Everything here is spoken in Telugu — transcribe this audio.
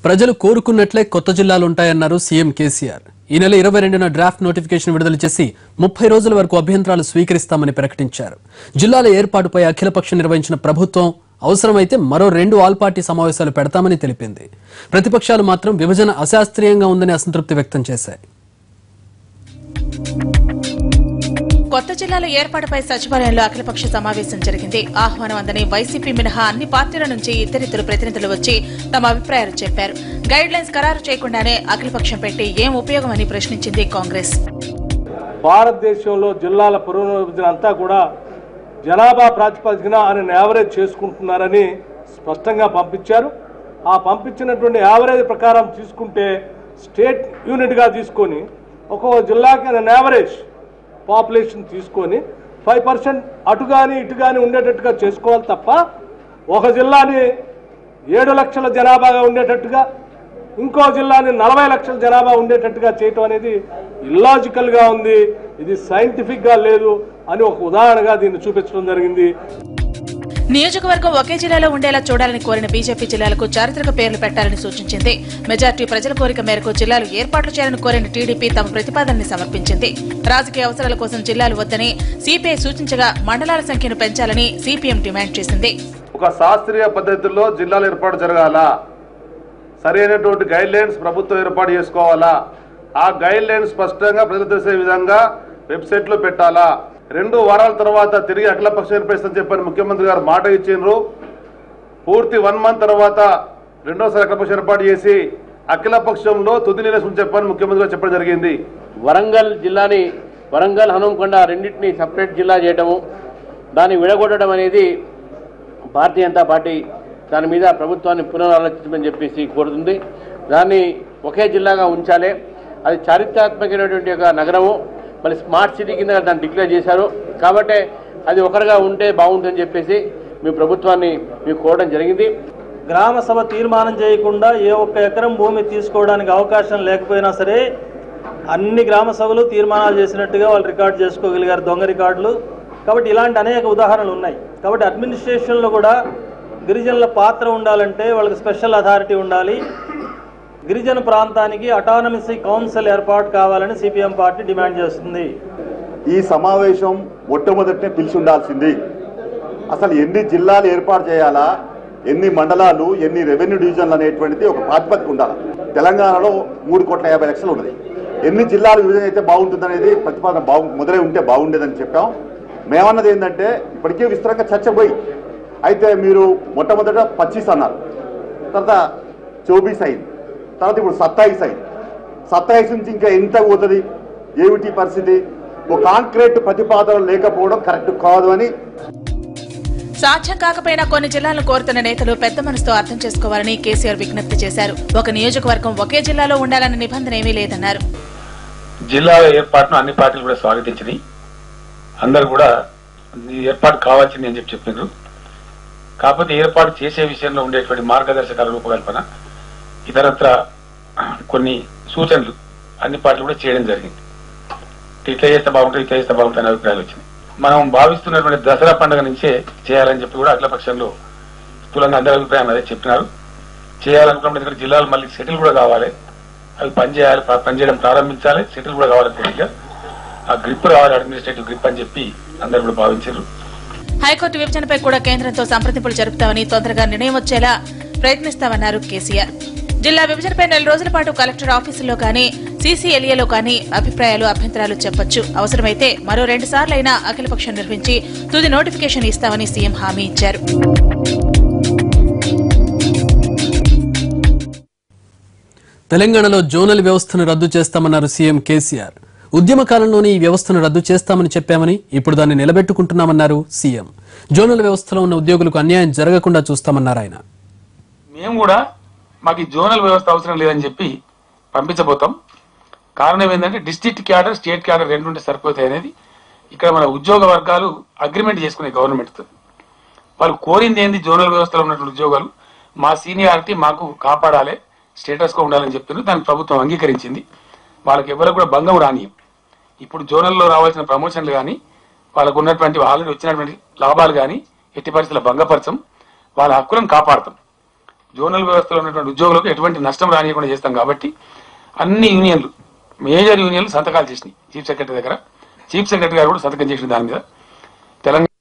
ప్రజలు కోరుకున్నట్లే కొత్త జిల్లాలు ఉంటాయన్నారు సీఎం కేసీఆర్ ఈ నెల ఇరవై రెండున డ్రాఫ్ట్ నోటిఫికేషన్ విడుదల చేసి ముప్పై రోజుల వరకు అభ్యంతరాలు స్వీకరిస్తామని ప్రకటించారు జిల్లాల ఏర్పాటుపై అఖిలపక్షం నిర్వహించిన ప్రభుత్వం అవసరమైతే మరో రెండు ఆల్ పార్టీ సమావేశాలు పెడతామని తెలిపింది ప్రతిపక్షాలు మాత్రం విభజన అశాస్త్రీయంగా ఉందని అసంతృప్తి వ్యక్తం చేశాయి కొత్త జిల్లాల ఏర్పాటుపై సచివాలయంలో అఖిలపక్ష సమావేశం జరిగింది ఆహ్వానం అందని వైసీపీ మినహా అన్ని పార్టీల నుంచి ఇతరిద్దరు ప్రతినిధులు వచ్చి తమ అభిప్రాయాలు చెప్పారు గైడ్ లైన్స్ ఖరారు చేయకుండానే అఖిలపక్షం పెట్టి ఏం ఉపయోగమని ప్రశ్నించింది కాంగ్రెస్ భారతదేశంలో జిల్లాల పునర్విభజన అంతా కూడా జనాభా ప్రాతిపదికన ఆయన యావరేజ్ చేసుకుంటున్నారని స్పష్టంగా పంపించారు ఆ పంపించినటువంటి యావరేజ్ ప్రకారం తీసుకుంటే స్టేట్ యూనిట్గా తీసుకొని ఒక్కొక్క జిల్లాకి ఆయన యావరేజ్ పాపులేషన్ తీసుకొని ఫైవ్ పర్సెంట్ అటు కానీ ఇటు కానీ ఉండేటట్టుగా చేసుకోవాలి తప్ప ఒక జిల్లాని ఏడు లక్షల జనాభాగా ఉండేటట్టుగా ఇంకో జిల్లాని నలభై లక్షల జనాభా ఉండేటట్టుగా చేయటం అనేది ఇల్లాజికల్గా ఉంది ఇది సైంటిఫిక్గా లేదు అని ఒక ఉదాహరణగా దీన్ని చూపించడం జరిగింది నియోజకవర్గం ఒకే జిల్లాలో ఉండేలా చూడాలని కోరిన బీజేపీ జిల్లాలకు చారిత్రక పేర్లు పెట్టాలని సూచించింది మెజార్టీ ప్రజల కోరిక మేరకు జిల్లాలు ఏర్పాట్లు చేయాలని కోరిన టీడీపీ తమ ప్రతిపాదనని సమర్పించింది రాజకీయ అవసరాల కోసం జిల్లాలు వద్దని సిపిఐ సూచించగా మండలాల సంఖ్యను పెంచాలని సిపిఎం డిమాండ్ చేసింది ఒక శాస్త్రీయ పద్ధతిలో జిల్లాల ఏర్పాటు జరగాల సరైనటువంటి గైడ్ లైన్స్ ప్రభుత్వం ఏర్పాటు చేసుకోవాలా ఆ గైడ్ లైన్స్ స్పష్టంగా ప్రజలు తెలిసే విధంగా వెబ్సైట్లో పెట్టాలా రెండు వారాల తర్వాత తిరిగి అఖిలపక్షం ఏర్పరిస్తుందని చెప్పని ముఖ్యమంత్రి గారు మాట ఇచ్చిండ్రు పూర్తి వన్ మంత్ తర్వాత రెండోసారి అఖిలపక్షం ఏర్పాటు చేసి అఖిలపక్షంలో తుది నిర్ణయం చెప్పని ముఖ్యమంత్రి గారు చెప్పడం జరిగింది వరంగల్ జిల్లాని వరంగల్ హనుమకొండ రెండింటిని సపరేట్ జిల్లా చేయడము దాన్ని విడగొట్టడం అనేది భారతీయ జనతా పార్టీ దాని మీద ప్రభుత్వాన్ని పునరాలోచించమని చెప్పేసి కోరుతుంది దాన్ని ఒకే జిల్లాగా ఉంచాలి అది చారిత్రాత్మకమైనటువంటి ఒక నగరము మళ్ళీ స్మార్ట్ సిటీ కింద దాన్ని డిక్లేర్ చేశారు కాబట్టి అది ఒకరుగా ఉంటే బాగుంటుందని చెప్పేసి మీ ప్రభుత్వాన్ని మీకు కోరడం జరిగింది గ్రామ సభ తీర్మానం చేయకుండా ఏ ఒక్క ఎకరం భూమి తీసుకోవడానికి అవకాశం లేకపోయినా సరే అన్ని గ్రామ సభలు తీర్మానాలు చేసినట్టుగా వాళ్ళు రికార్డ్ చేసుకోగలిగారు దొంగ రికార్డులు కాబట్టి ఇలాంటి అనేక ఉదాహరణలు ఉన్నాయి కాబట్టి అడ్మినిస్ట్రేషన్లో కూడా గిరిజనుల పాత్ర ఉండాలంటే వాళ్ళకి స్పెషల్ అథారిటీ ఉండాలి గిరిజన ప్రాంతానికి అటానమస్ కౌన్సిల్ ఏర్పాటు కావాలని సిపిఎం పార్టీ డిమాండ్ చేస్తుంది ఈ సమావేశం మొట్టమొదటినే పిలిచి ఉండాల్సింది అసలు ఎన్ని జిల్లాలు ఏర్పాటు చేయాలా ఎన్ని మండలాలు ఎన్ని రెవెన్యూ డివిజన్లు అనేటువంటిది ఒక ప్రాతిపదిక ఉండాలి తెలంగాణలో మూడు కోట్ల యాభై లక్షలు ఉన్నది ఎన్ని జిల్లాలు విభజన అయితే బాగుంటుందనేది ప్రతిపాదన బాగు మొదలై ఉంటే బాగుండేదని చెప్పాం మేమన్నది ఏంటంటే ఇప్పటికే విస్తరంగా చర్చ పోయి అయితే మీరు మొట్టమొదట పచ్చీస్ అన్నారు తర్వాత చౌబీస్ అయింది తర్వాత ఇప్పుడు సత్తాయిస్ అయింది సత్తాయిస్ నుంచి ఇంకా ఎంత పోతుంది ఏమిటి పరిస్థితి ఒక కాంక్రీట్ ప్రతిపాదన లేకపోవడం కరెక్ట్ కాదు అని సాధ్యం కాకపోయినా కొన్ని జిల్లాలను కోరుతున్న నేతలు పెద్ద మనసుతో అర్థం చేసుకోవాలని కేసీఆర్ విజ్ఞప్తి చేశారు ఒక నియోజకవర్గం ఒకే జిల్లాలో ఉండాలన్న నిబంధన ఏమీ లేదన్నారు జిల్లాల ఏర్పాటును అన్ని పార్టీలు కూడా స్వాగతించినాయి అందరు కూడా ఈ ఏర్పాటు కావాల్సింది అని చెప్పి చెప్పినారు కాకపోతే ఏర్పాటు చేసే విషయంలో ఉండేటువంటి మార్గదర్శకాల రూపకల్పన ఇతరత్ర కొన్ని సూచనలు అన్ని పార్టీలు కూడా చేయడం జరిగింది ఇట్లా చేస్తే బాగుంటుంది ఇట్లా చేస్తే బాగుంటుంది అనే అభిప్రాయాలు వచ్చినాయి మనం భావిస్తున్నటువంటి దసరా పండుగ నుంచే చేయాలని చెప్పి కూడా అఖిలపక్షంలో స్థూలంగా అందరి అభిప్రాయం అదే చెప్పినారు చేయాలనుకున్నప్పుడు ఇక్కడ జిల్లాలు మళ్ళీ సెటిల్ కూడా కావాలి అవి పనిచేయాలి ప- పనిచేయడం ప్రారంభించాలి సెటిల్ కూడా కావాలి కొద్దిగా ఆ గ్రిప్ రావాలి అడ్మినిస్ట్రేటివ్ గ్రిప్ అని చెప్పి అందరు కూడా భావించారు హైకోర్టు విభజనపై కూడా కేంద్రంతో సంప్రదింపులు జరుపుతామని తొందరగా నిర్ణయం వచ్చేలా ప్రయత్నిస్తామన్నారు కేసీఆర్ జిల్లా విభజనపై నెల రోజుల పాటు కలెక్టర్ ఆఫీసులో కానీ సీసీఎల్ఏలో కానీ అభిప్రాయాలు అభ్యంతరాలు చెప్పొచ్చు అవసరమైతే మరో రెండు సార్లైనా అఖిలపక్షం నిర్వహించి తుది నోటిఫికేషన్ ఇస్తామని సీఎం హామీ ఇచ్చారు తెలంగాణలో జోనల్ వ్యవస్థను రద్దు చేస్తామన్నారు సీఎం కేసీఆర్ ఉద్యమ కాలంలోనే ఈ వ్యవస్థను రద్దు చేస్తామని చెప్పామని ఇప్పుడు దాన్ని నిలబెట్టుకుంటున్నామన్నారు సీఎం జోనల్ వ్యవస్థలో ఉన్న ఉద్యోగులకు అన్యాయం జరగకుండా చూస్తామన్నారు ఆయన మేము కూడా మాకు ఈ జోనల్ వ్యవస్థ అవసరం లేదని చెప్పి పంపించబోతాం కారణం ఏంటంటే డిస్ట్రిక్ట్ క్యాడర్ స్టేట్ క్యాడర్ రెండు ఉంటే సరిపోతాయి అనేది ఇక్కడ మన ఉద్యోగ వర్గాలు అగ్రిమెంట్ చేసుకునే గవర్నమెంట్ వాళ్ళు కోరింది ఏంది జోనల్ వ్యవస్థలో ఉన్నటువంటి ఉద్యోగాలు మా సీనియారిటీ మాకు కాపాడాలి స్టేటస్ గా ఉండాలని చెప్తున్నారు దానికి ప్రభుత్వం అంగీకరించింది వాళ్ళకి ఎవరికి కూడా భంగం రానియం ఇప్పుడు జోనల్లో రావాల్సిన ప్రమోషన్లు కానీ వాళ్ళకు ఉన్నటువంటి ఆల్రెడీ వచ్చినటువంటి లాభాలు కానీ ఎట్టి పరిస్థితుల భంగపరచం వాళ్ళ హక్కులను కాపాడతాం జోనల్ వ్యవస్థలో ఉన్నటువంటి ఉద్యోగులకు ఎటువంటి నష్టం రానియకుండా చేస్తాం కాబట్టి అన్ని యూనియన్లు మేజర్ యూనియన్లు సంతకాలు చేసినాయి చీఫ్ సెక్రటరీ దగ్గర చీఫ్ సెక్రటరీ గారు కూడా సంతకం చేసిన దాని మీద తెలంగాణ